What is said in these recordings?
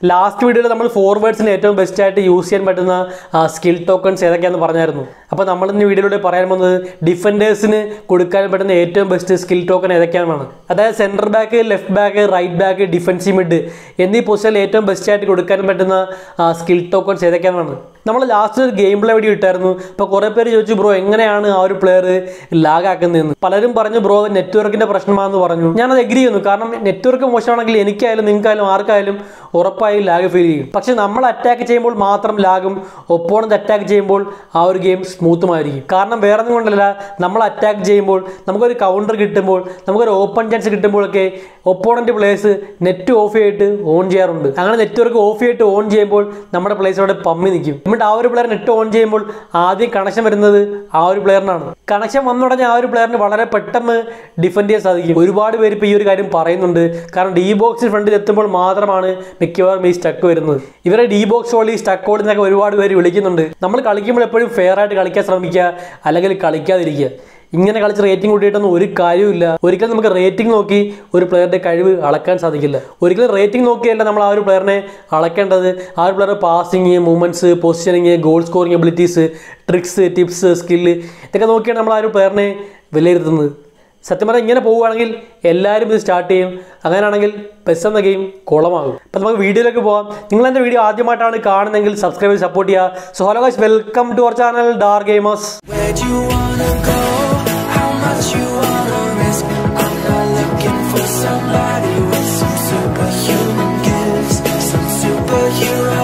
Last വീഡിയോയിൽ നമ്മൾ ഫോർവേഡ്സിന് ഏറ്റവും ബെസ്റ്റ് ആയിട്ട് യൂസ് ചെയ്യാൻ പറ്റുന്ന സ്കിൽ ടോക്കൺസ് ഏതൊക്കെയാണെന്ന് പറഞ്ഞായിരുന്നു അപ്പോൾ നമ്മൾ ഇന്ന് വീഡിയോയിലൂടെ പറയാൻ പോകുന്നത് ഡിഫൻഡേഴ്സിന് കൊടുക്കാൻ പറ്റുന്ന ഏറ്റവും ബെസ്റ്റ് സ്കിൽ ടോക്കൺ ഏതൊക്കെയാണെന്നാണ് അതായത് centre back left back right back defensive mid എന്നീ പൊസിഷനിൽ ഏറ്റവും ബെസ്റ്റ് ആയിട്ട് കൊടുക്കാൻ പറ്റുന്ന സ്കിൽ ടോക്കൺസ് ഏതൊക്കെയാണെന്നാണ് നമ്മൾ ലാസ്റ്റ് ഒരു ഗെയിം പ്ലേ വീഡിയോ ഇട്ടായിരുന്നു അപ്പോൾ കുറേ പേര് ചോദിച്ചു ബ്രോ എങ്ങനെയാണ് ആ ഒരു പ്ലെയർ ലാഗ് ആക്കുന്നതെന്ന് പലരും പറഞ്ഞു ബ്രോ നെറ്റ്വർക്കിൻ്റെ പ്രശ്നമാണെന്ന് പറഞ്ഞു ഞാനത് എഗ്രി ചെയ്യുന്നു കാരണം നെറ്റ്വർക്ക് മോശമാണെങ്കിൽ എനിക്കായാലും നിങ്ങൾക്കായാലും ആർക്കായാലും ഉറപ്പായും ലാഗ് ഫീൽ ചെയ്യും പക്ഷെ നമ്മൾ അറ്റാക്ക് ചെയ്യുമ്പോൾ മാത്രം ലാഗും ഒപ്പോണത് അറ്റാക്ക് ചെയ്യുമ്പോൾ ആ ഒരു ഗെയിം സ്മൂത്തുമായിരിക്കും കാരണം വേറെ ഒന്നും കൊണ്ടല്ല നമ്മൾ അറ്റാക്ക് ചെയ്യുമ്പോൾ നമുക്കൊരു കൗണ്ടർ കിട്ടുമ്പോൾ നമുക്കൊരു ഓപ്പൺ ചാൻസ് കിട്ടുമ്പോഴൊക്കെ ഒപ്പോണൻ്റ് പ്ലേസ് നെറ്റ് ഓഫ് ചെയ്തിട്ട് ഓൺ ചെയ്യാറുണ്ട് അങ്ങനെ നെറ്റ്വർക്ക് ഓഫ് ചെയ്തിട്ട് ഓൺ ചെയ്യുമ്പോൾ നമ്മുടെ പ്ലേസ് അവിടെ പമ്മി നിൽക്കും എന്നിട്ട് ആ ഒരു പ്ലെയർ നെറ്റ് ഓൺ ചെയ്യുമ്പോൾ ആദ്യം കണക്ഷൻ വരുന്നത് ആ ഒരു പ്ലെയറിനാണ് കണക്ഷൻ വന്നുടനെ ആ ഒരു പ്ലെയറിന് വളരെ പെട്ടെന്ന് ഡിഫെൻഡ് ചെയ്യാൻ സാധിക്കും ഒരുപാട് പേര് ഇപ്പോൾ ഈ ഒരു കാര്യം പറയുന്നുണ്ട് കാരണം ഡി ബോക്സിൽ ഫ്രണ്ടിൽ എത്തുമ്പോൾ മാത്രമാണ് മിക്കവാറും ഈ സ്റ്റക്ക് വരുന്നത് ഇവരെ ഡി ബോക്സ് വഴി സ്റ്റക്ക് ഓടി എന്നൊക്കെ ഒരുപാട് പേര് വിളിക്കുന്നുണ്ട് നമ്മൾ കളിക്കുമ്പോൾ എപ്പോഴും ഫെയർ ആയിട്ട് കളിക്കാൻ ശ്രമിക്കുക അല്ലെങ്കിൽ കളിക്കാതിരിക്കുക ഇങ്ങനെ കളിച്ച് റേറ്റിംഗ് കൂട്ടിയിട്ടൊന്നും ഒരു കാര്യമില്ല ഒരിക്കലും നമുക്ക് റേറ്റിംഗ് നോക്കി ഒരു പ്ലെയറുടെ കഴിവ് അളക്കാൻ സാധിക്കില്ല ഒരിക്കലും റേറ്റിംഗ് നോക്കിയല്ല നമ്മൾ ആ ഒരു പ്ലെയറിനെ അളക്കേണ്ടത് ആ ഒരു player passing movements positioning goal scoring abilities tricks tips skill ഇതൊക്കെ നോക്കിയാണ് നമ്മൾ ആ ഒരു പ്ലെയറിനെ വിലയിരുത്തുന്നത് സത്യം പറഞ്ഞാൽ ഇങ്ങനെ പോവുകയാണെങ്കിൽ എല്ലാവരും ഇത് സ്റ്റാർട്ട് ചെയ്യും അങ്ങനെയാണെങ്കിൽ പെസ് എന്ന ഗെയിം കുളമാകും അപ്പം നമുക്ക് വീഡിയോയിലേക്ക് പോകാം നിങ്ങൾ എൻ്റെ വീഡിയോ ആദ്യമായിട്ടാണ് കാണുന്നതെങ്കിൽ സബ്സ്ക്രൈബ് ചെയ്ത് സപ്പോർട്ട് ചെയ്യുക so hello guys welcome to our channel ഡാർ gamers Where'd you wanna go? How much you wanna risk? I'm not looking for somebody with some superhuman gifts, some superhero.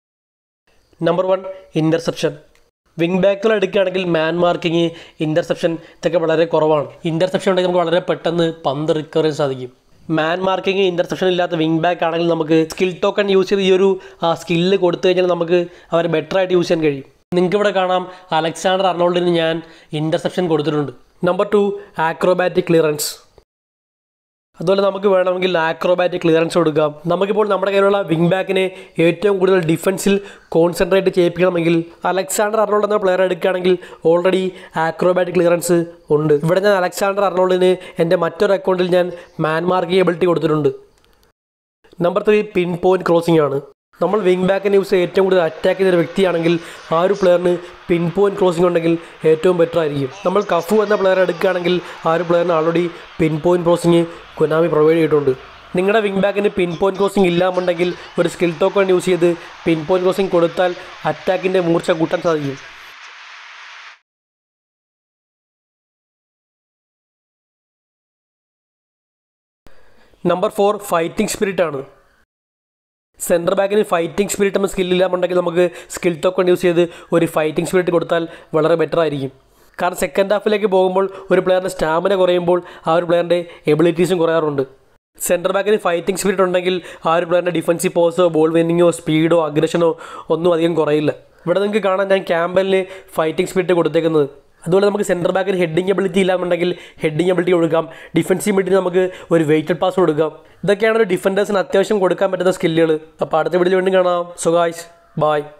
Number one interception wing ബാക്കുകൾ എടുക്കുകയാണെങ്കിൽ man marking interception ഇതൊക്കെ വളരെ കുറവാണ് interception ഉണ്ടെങ്കിൽ നമുക്ക് വളരെ പെട്ടെന്ന് പന്ത് റിക്കവർ ചെയ്യാൻ സാധിക്കും മാൻ മാർക്കിങ് ഇൻ്റർസെപ്ഷൻ ഇല്ലാത്ത വിങ് ബാക്ക് ആണെങ്കിൽ നമുക്ക് സ്കിൽ ടോക്കൺ യൂസ് ചെയ്ത് ഈ ഒരു സ്കില്ല് കൊടുത്തു കഴിഞ്ഞാൽ നമുക്ക് അവരെ ബെറ്റർ ആയിട്ട് യൂസ് ചെയ്യാൻ കഴിയും നിങ്ങൾക്ക് ഇവിടെ കാണാം അലക്സാണ്ടർ അർണോൾഡിന് ഞാൻ ഇൻ്റർസെപ്ഷൻ കൊടുത്തിട്ടുണ്ട് നമ്പർ ടു ആക്രോബാറ്റിക് ക്ലിയറൻസ് അതുപോലെ നമുക്ക് വേണമെങ്കിൽ ആക്രോബാറ്റിക് ക്ലിയറൻസ് കൊടുക്കാം നമുക്കിപ്പോൾ നമ്മുടെ കയ്യിലുള്ള വിങ് ബാക്കിനെ ഏറ്റവും കൂടുതൽ ഡിഫൻസിൽ കോൺസെൻട്രേറ്റ് ചെയ്യിപ്പിക്കണമെങ്കിൽ അലക്സാണ്ടർ അർണോൾഡ് എന്ന പ്ലെയർ എടുക്കുകയാണെങ്കിൽ ഓൾറെഡി ആക്രോബാറ്റിക് ക്ലിയറൻസ് ഉണ്ട് ഇവിടെ ഞാൻ അലക്സാണ്ടർ അർണോൾഡിന് എൻ്റെ മറ്റൊരു അക്കൗണ്ടിൽ ഞാൻ മാൻ മാർക്കിംഗ് എബിലിറ്റി കൊടുത്തിട്ടുണ്ട് number three pin point crossing ആണ് നമ്മൾ വിങ് ബാക്കിനെ യൂസ് ചെയ്ത് ഏറ്റവും കൂടുതൽ അറ്റാക്ക് ചെയ്ത ഒരു വ്യക്തിയാണെങ്കിൽ ആ ഒരു പ്ലെയറിന് പിൻ പോയിന്റ് ക്രോസിംഗ് ഉണ്ടെങ്കിൽ ഏറ്റവും ബെറ്റർ ആയിരിക്കും നമ്മൾ കഫു എന്ന പ്ലെയർ എടുക്കുകയാണെങ്കിൽ ആ ഒരു പ്ലെയറിന് already pin point crossing Konami provide ചെയ്തിട്ടുണ്ട് നിങ്ങളുടെ വിങ് ബാക്കിന് പിൻ പോയിന്റ് ക്രോസിംഗ് ഇല്ലാമുണ്ടെങ്കിൽ ഒരു സ്കിൽ ടോക്കൺ യൂസ് ചെയ്ത് പിൻ പോയിന്റ് ക്രോസിംഗ് കൊടുത്താൽ അറ്റാക്കിൻ്റെ മൂർച്ച കൂട്ടാൻ സാധിക്കും നമ്പർ ഫോർ ഫൈറ്റിംഗ് സ്പിരിറ്റ് ആണ് സെൻറ്റർ ബാക്കിന് ഫൈറ്റിംഗ് സ്പിരിറ്റ് എന്ന സ്കില്ലില്ലാമുണ്ടെങ്കിൽ നമുക്ക് സ്കിൽ ടോക്കൺ യൂസ് ചെയ്ത് ഒരു ഫൈറ്റിംഗ് സ്പിരിറ്റ് കൊടുത്താൽ വളരെ ബെറ്റർ ആയിരിക്കും കാരണം സെക്കൻഡ് ഹാഫിലേക്ക് പോകുമ്പോൾ ഒരു പ്ലെയറിൻ്റെ സ്റ്റാമിന കുറയുമ്പോൾ ആ ഒരു പ്ലെയറിൻ്റെ എബിലിറ്റീസും കുറയാറുണ്ട് സെൻറ്റർ ബാക്കിന് ഫൈറ്റിംഗ് സ്പിരിറ്റ് ഉണ്ടെങ്കിൽ ആ ഒരു പ്ലെയറിൻ്റെ ഡിഫൻസീവ് പോസോ ബോൾ വിന്നിങ്ങോ സ്പീഡോ അഗ്രഷനോ ഒന്നും അധികം കുറയില്ല ഇവിടെ നിങ്ങൾക്ക് കാണാൻ ഞാൻ ക്യാമ്പലിന് ഫൈറ്റിംഗ് സ്പിരിറ്റ് കൊടുത്തേക്കുന്നത് അതുപോലെ നമുക്ക് സെൻറ്റർ ബാക്കിന് ഹെഡിങ് എബിലിറ്റി ഇല്ലാന്നുണ്ടെങ്കിൽ ഹെഡിങ് എബിലിറ്റി കൊടുക്കാം ഡിഫൻസീവ് മിഡിന് നമുക്ക് ഒരു വെയിറ്റഡ് പാസ് കൊടുക്കാം ഇതൊക്കെയാണ് ഒരു ഡിഫൻഡേഴ്സിന് അത്യാവശ്യം കൊടുക്കാൻ പറ്റുന്ന സ്കില്ലുകൾ അപ്പോൾ അടുത്ത വീഡിയോ വീണ്ടും കാണാം സോ ഗായ്സ് ബൈ